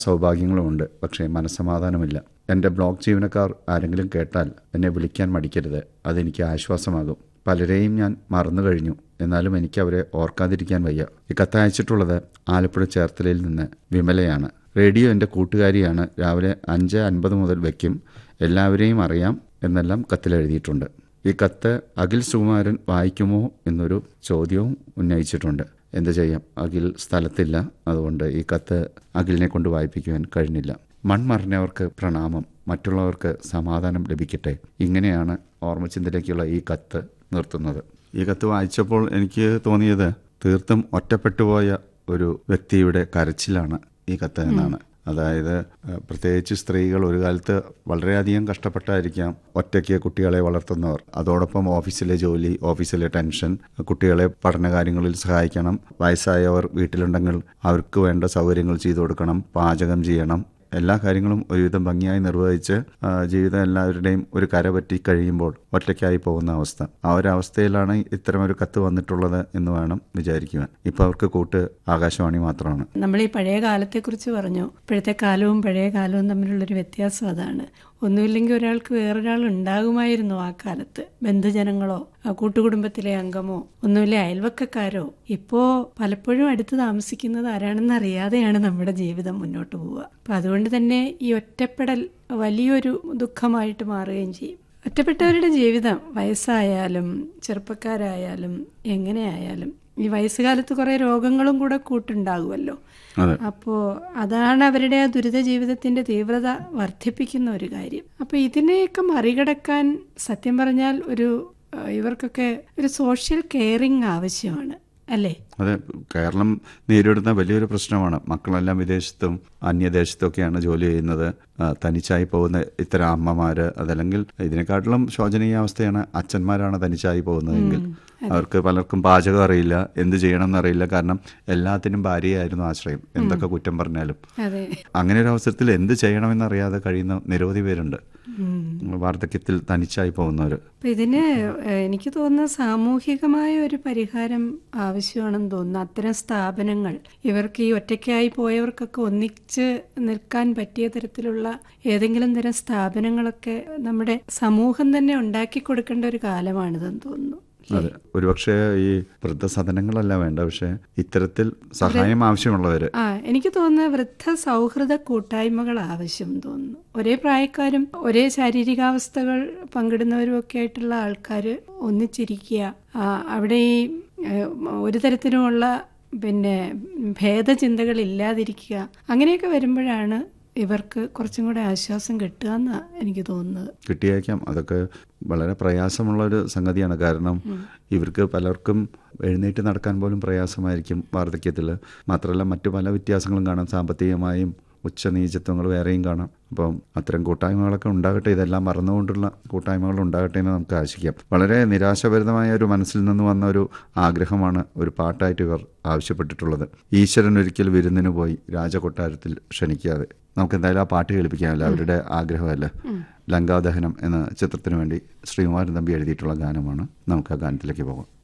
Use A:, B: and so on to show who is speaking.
A: സൗഭാഗ്യങ്ങളുമുണ്ട് പക്ഷേ മനസ്സമാധാനമില്ല എൻ്റെ ബ്ലോക്ക് ജീവനക്കാർ ആരെങ്കിലും കേട്ടാൽ എന്നെ വിളിക്കാൻ മടിക്കരുത് അതെനിക്ക് ആശ്വാസമാകും പലരെയും ഞാൻ മറന്നു കഴിഞ്ഞു എന്നാലും എനിക്ക് അവരെ ഓർക്കാതിരിക്കാൻ വയ്യ ഈ കത്തയച്ചിട്ടുള്ളത് ആലപ്പുഴ ചേർത്തലയിൽ നിന്ന് വിമലയാണ് റേഡിയോ എൻ്റെ കൂട്ടുകാരിയാണ് രാവിലെ അഞ്ച് അൻപത് മുതൽ വയ്ക്കും എല്ലാവരെയും അറിയാം എന്നെല്ലാം കത്തിലെഴുതിയിട്ടുണ്ട് ഈ കത്ത് അഖിൽ സുകുമാരൻ വായിക്കുമോ എന്നൊരു ചോദ്യവും ഉന്നയിച്ചിട്ടുണ്ട് എന്ത് ചെയ്യാം അഖിൽ സ്ഥലത്തില്ല അതുകൊണ്ട് ഈ കത്ത് അഖിലിനെ കൊണ്ട് വായിപ്പിക്കുവാൻ കഴിഞ്ഞില്ല മൺമറിഞ്ഞവർക്ക് പ്രണാമം മറ്റുള്ളവർക്ക് സമാധാനം ലഭിക്കട്ടെ ഇങ്ങനെയാണ് ഓർമ്മചിന്തയിലേക്കുള്ള ഈ കത്ത് നിർത്തുന്നത് ഈ കത്ത് വായിച്ചപ്പോൾ എനിക്ക് തോന്നിയത് തീർത്തും ഒറ്റപ്പെട്ടുപോയ ഒരു വ്യക്തിയുടെ കരച്ചിലാണ് ഈ കത്ത് എന്നാണ് അതായത് ഏഹ്, പ്രത്യേകിച്ച് സ്ത്രീകൾ ഒരു കാലത്ത് വളരെയധികം കഷ്ടപ്പെട്ടായിരിക്കാം ഒറ്റയ്ക്ക് കുട്ടികളെ വളർത്തുന്നവർ അതോടൊപ്പം ഓഫീസിലെ ജോലി ഓഫീസിലെ ടെൻഷൻ കുട്ടികളെ പഠനകാര്യങ്ങളിൽ സഹായിക്കണം വയസ്സായവർ വീട്ടിലുണ്ടെങ്കിൽ അവർക്ക് വേണ്ട സൗകര്യങ്ങൾ ചെയ്തു കൊടുക്കണം പാചകം ചെയ്യണം എല്ലാ കാര്യങ്ങളും ഒരുവിധം ഭംഗിയായി നിർവഹിച്ച് ആ, ജീവിതം എല്ലാവരുടെയും ഒരു കര പറ്റി കഴിയുമ്പോൾ ഒറ്റയ്ക്കായി പോകുന്ന അവസ്ഥ ആ ഒരു അവസ്ഥയിലാണ് ഇത്തരമൊരു കത്ത് വന്നിട്ടുള്ളത് എന്ന് വേണം വിചാരിക്കുവാൻ ഇപ്പൊ അവർക്ക് കൂട്ട് ആകാശവാണി മാത്രമാണ്
B: നമ്മൾ ഈ പഴയ കാലത്തെക്കുറിച്ച് പറഞ്ഞു ഇപ്പോഴത്തെ കാലവും പഴയ കാലവും തമ്മിലുള്ളൊരു വ്യത്യാസം അതാണ് ഒന്നുമില്ലെങ്കിൽ ഒരാൾക്ക് വേറൊരാൾ ഉണ്ടാകുമായിരുന്നു ആ കാലത്ത് ബന്ധുജനങ്ങളോ ആ കൂട്ടുകുടുംബത്തിലെ അംഗമോ ഒന്നുമില്ല അയൽവക്കക്കാരോ ഇപ്പോ പലപ്പോഴും അടുത്ത് താമസിക്കുന്നത് ആരാണെന്ന് അറിയാതെയാണ് നമ്മുടെ ജീവിതം മുന്നോട്ട് പോവുക അപ്പൊ അതുകൊണ്ട് തന്നെ ഈ ഒറ്റപ്പെടൽ വലിയൊരു ദുഃഖമായിട്ട് മാറുകയും ചെയ്യും ഒറ്റപ്പെട്ടവരുടെ ജീവിതം വയസ്സായാലും ചെറുപ്പക്കാരായാലും എങ്ങനെയായാലും ഈ വയസ്സുകാലത്ത് കുറേ രോഗങ്ങളും കൂടെ കൂട്ടുണ്ടാകുമല്ലോ
A: അതെ
B: അപ്പോൾ അതാണ് അവരുടെ ആ ദുരിത ജീവിതത്തിന്റെ തീവ്രത വർദ്ധിപ്പിക്കുന്ന ഒരു കാര്യം അപ്പോൾ ഇതിനെയൊക്കെ മറികടക്കാൻ സത്യം പറഞ്ഞാൽ ഒരു ആ, ഇവർക്കൊക്കെ ഒരു സോഷ്യൽ കെയറിങ് ആവശ്യമാണ് അല്ലേ
A: അതെ കേരളം നേരിടുന്ന വലിയൊരു പ്രശ്നമാണ് മക്കളെല്ലാം വിദേശത്തും അന്യദേശത്തൊക്കെയാണ് ജോലി ചെയ്യുന്നത് ആ, തനിച്ചായി പോകുന്ന ഇത്തരം അമ്മമാര് അതല്ലെങ്കിൽ ഇതിനെക്കാട്ടിലും ശോചനീയ അവസ്ഥയാണ് അച്ഛന്മാരാണ് തനിച്ചായി പോകുന്നതെങ്കിൽ അവർക്ക് പലർക്കും പാചകം അറിയില്ല എന്ത് ചെയ്യണമെന്ന് അറിയില്ല കാരണം എല്ലാത്തിനും ഭാര്യയായിരുന്നു ആശ്രയം എന്തൊക്കെ കുറ്റം പറഞ്ഞാലും
B: അതെ
A: അങ്ങനെ ഒരു അവസരത്തിൽ എന്ത് ചെയ്യണമെന്നറിയാതെ കഴിയുന്ന നിരവധി പേരുണ്ട്
B: ഉം.
A: വാർദ്ധക്യത്തിൽ തനിച്ചായി പോകുന്നവർ
B: അപ്പൊ ഇതിന് ഏഹ്, എനിക്ക് തോന്നുന്ന സാമൂഹികമായ ഒരു പരിഹാരം ആവശ്യമാണെന്ന് തോന്നുന്നു അത്തരം സ്ഥാപനങ്ങൾ ഇവർക്ക് ഈ ഒറ്റയ്ക്കായി പോയവർക്കൊക്കെ ഒന്നിച്ച് നിൽക്കാൻ പറ്റിയ തരത്തിലുള്ള ഏതെങ്കിലും തരം സ്ഥാപനങ്ങളൊക്കെ നമ്മുടെ സമൂഹം തന്നെ ഉണ്ടാക്കി കൊടുക്കേണ്ട ഒരു കാലമാണിതെന്ന് തോന്നുന്നു
A: അതെ ഒരുപക്ഷെ ഈ വൃദ്ധസദനങ്ങളല്ല വേണ്ട പക്ഷെ ഇത്തരത്തിൽ സഹായം ആവശ്യമുള്ളവര്
B: ആ എനിക്ക് തോന്നുന്നത് വൃദ്ധ സൗഹൃദ കൂട്ടായ്മകൾ ആവശ്യം തോന്നുന്നു ഒരേ പ്രായക്കാരും ഒരേ ശാരീരികാവസ്ഥകൾ പങ്കിടുന്നവരും ഒക്കെ ആയിട്ടുള്ള ആൾക്കാർ ഒന്നിച്ചിരിക്കുക ആ, അവിടെ ഈ ഏഹ്, ഒരു തരത്തിലുമുള്ള പിന്നെ ഭേദചിന്തകൾ ഇല്ലാതിരിക്കുക അങ്ങനെയൊക്കെ വരുമ്പോഴാണ് ഇവർക്ക് കുറച്ചും കൂടെ ആശ്വാസം കിട്ടുക എന്നാണ് എനിക്ക് തോന്നുന്നത്
A: കിട്ടിയേക്കാം അതൊക്കെ വളരെ പ്രയാസമുള്ള ഒരു സംഗതിയാണ് കാരണം ഇവർക്ക് പലർക്കും എഴുന്നേറ്റ് നടക്കാൻ പോലും പ്രയാസമായിരിക്കും വാർദ്ധക്യത്തിൽ മാത്രമല്ല മറ്റു പല വ്യത്യാസങ്ങളും കാണാം സാമ്പത്തികമായും ഉച്ചനീചത്വങ്ങൾ വേറെയും കാണാം അപ്പം അത്തരം കൂട്ടായ്മകളൊക്കെ ഉണ്ടാകട്ടെ ഇതെല്ലാം മറന്നുകൊണ്ടുള്ള കൂട്ടായ്മകൾ ഉണ്ടാകട്ടെ എന്ന് നമുക്ക് ആശിക്കാം വളരെ നിരാശഭരിതമായ ഒരു മനസ്സിൽ നിന്ന് വന്ന ഒരു ആഗ്രഹമാണ് ഒരു പാട്ടായിട്ട് ഇവർ ആവശ്യപ്പെട്ടിട്ടുള്ളത് ഈശ്വരൻ ഒരിക്കൽ വിരുന്നിന് പോയി രാജകൊട്ടാരത്തിൽ ക്ഷണിക്കാതെ നമുക്ക് എന്തായാലും ആ പാട്ട് കേൾപ്പിക്കാമല്ലോ അവരുടെ ആഗ്രഹമല്ല ലങ്കാദഹനം എന്ന ചിത്രത്തിന് വേണ്ടി ശ്രീകുമാരൻ തമ്പി എഴുതിയിട്ടുള്ള ഗാനമാണ് നമുക്ക് ആ ഗാനത്തിലേക്ക് പോകാം